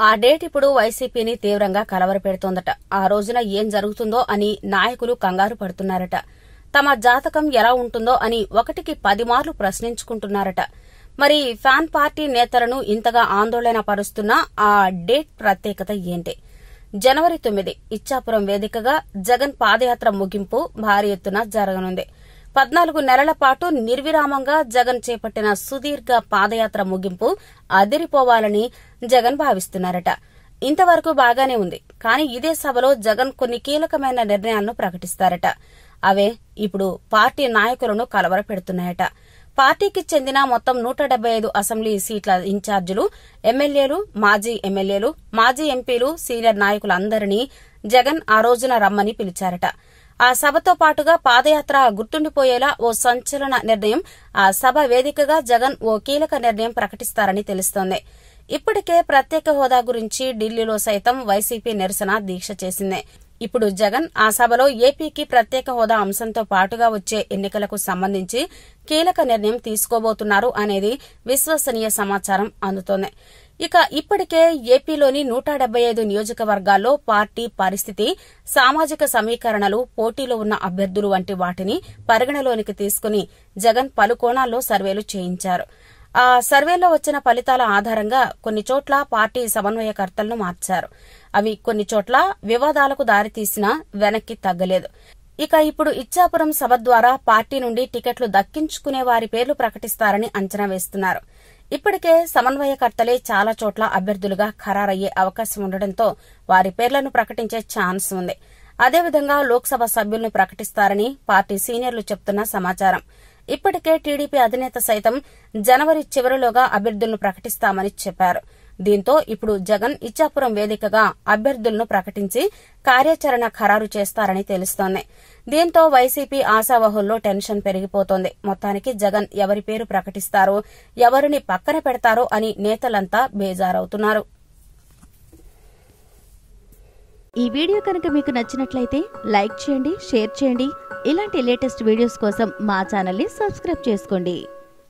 ఆ డేట్ ఇప్పుడు వైసీపీని తీవ్రంగా కలవరపెడుతోందట ఆ రోజున ఏం జరుగుతుందో అని నాయకులు కంగారు పడుతున్నారట తమ జాతకం ఎలా ఉంటుందో అని ఒకటికి పది మార్లు ప్రశ్నించుకుంటున్నారట మరి ఫ్యాన్ పార్టీ నేతలను ఇంతగా ఆందోళన పరుస్తున్న ఆ డేట్ ప్రత్యేకత ఏంటి జనవరి తొమ్మిది ఇచ్చాపురం వేదికగా జగన్ పాదయాత్ర ముగింపు భారీ ఎత్తున జరగనుంది పద్నాలుగు నెలల పాటు నిర్విరామంగా జగన్ చేపట్టిన సుదీర్ఘ పాదయాత్ర ముగింపు అదిరిపోవాలని జగన్ భావిస్తున్నారట ఇంతవరకు బాగానే ఉంది కానీ ఇదే సభలో జగన్ కొన్ని కీలకమైన నిర్ణయాలను ప్రకటిస్తారట అవే ఇప్పుడు పార్టీ నాయకులను కలవరపెడుతున్నాయట పార్టీకి చెందిన మొత్తం నూట డెబ్బై ఐదు అసెంబ్లీ సీట్ల ఇన్ఛార్జీలు ఎమ్మెల్యేలు మాజీ ఎమ్మెల్యేలు మాజీ ఎంపీలు సీనియర్ నాయకులందరినీ జగన్ ఆ రోజున రమ్మని పిలిచారట ఆ సభతో పాటుగా పాదయాత్ర గుర్తుండిపోయేలా ఓ సంచలన నిర్ణయం ఆ సభ వేదికగా జగన్ ఓ కీలక నిర్ణయం ప్రకటిస్తారని తెలుస్తోంది ఇప్పటికే ప్రత్యేక హోదా గురించి ఢిల్లీలో సైతం వైసీపీ నిరసన దీక్ష చేసింది ఇప్పుడు జగన్ ఆ సభలో ఏపీకి ప్రత్యేక హోదా అంశంతో పాటుగా వచ్చే ఎన్నికలకు సంబంధించి కీలక నిర్ణయం తీసుకోబోతున్నారు అనేది విశ్వసనీయ సమాచారం అందుతోంది ఇక ఇప్పటికే ఏపీలోని నూట డెబ్బై ఐదు నియోజకవర్గాల్లో పార్టీ పరిస్థితి సామాజిక సమీకరణలు పోటీలో ఉన్న అభ్యర్థులు వంటి వాటిని పరిగణలోనికి తీసుకుని జగన్ పలు కోణాల్లో సర్వేలు చేయించారు ఆ సర్వేలో వచ్చిన ఫలితాల ఆధారంగా కొన్ని చోట్ల పార్టీ సమన్వయకర్తలను మార్చారు అవి కొన్ని చోట్ల వివాదాలకు దారితీసినా వెనక్కి తగ్గలేదు ఇక ఇప్పుడు ఇచ్చాపురం సభ ద్వారా పార్టీ నుండి టికెట్లు దక్కించుకునే వారి పేర్లు ప్రకటిస్తారని అంచనా వేస్తున్నారు ఇప్పటికే సమన్వయకర్తలే చాలా చోట్ల అభ్యర్థులుగా ఖరారయ్యే అవకాశం ఉండడంతో వారి పేర్లను ప్రకటించే ఛాన్స్ ఉంది అదేవిధంగా లోక్సభ సభ్యులను ప్రకటిస్తారని పార్టీ సీనియర్లు చెప్తున్న సమాచారం ఇప్పటికే టీడీపీ అధినేత సైతం జనవరి చివరిలోగా అభ్యర్థులను ప్రకటిస్తామని చెప్పారు దీంతో ఇప్పుడు జగన్ ఇచ్చాపురం వేదికగా అభ్యర్థులను ప్రకటించి కార్యాచరణ ఖరారు చేస్తారని తెలుస్తోంది దీంతో వైసీపీ ఆశావహుల్లో టెన్షన్ పెరిగిపోతోంది మొత్తానికి జగన్ ఎవరి పేరు ప్రకటిస్తారో ఎవరిని పక్కన పెడతారో అని నేతలంతా బేజారవుతున్నారు ఈ వీడియో కనుక మీకు నచ్చినట్లయితే లైక్ చేయండి షేర్ చేయండి ఇలాంటి లేటెస్ట్ వీడియోస్ కోసం మా ఛానల్ని సబ్స్క్రైబ్ చేసుకోండి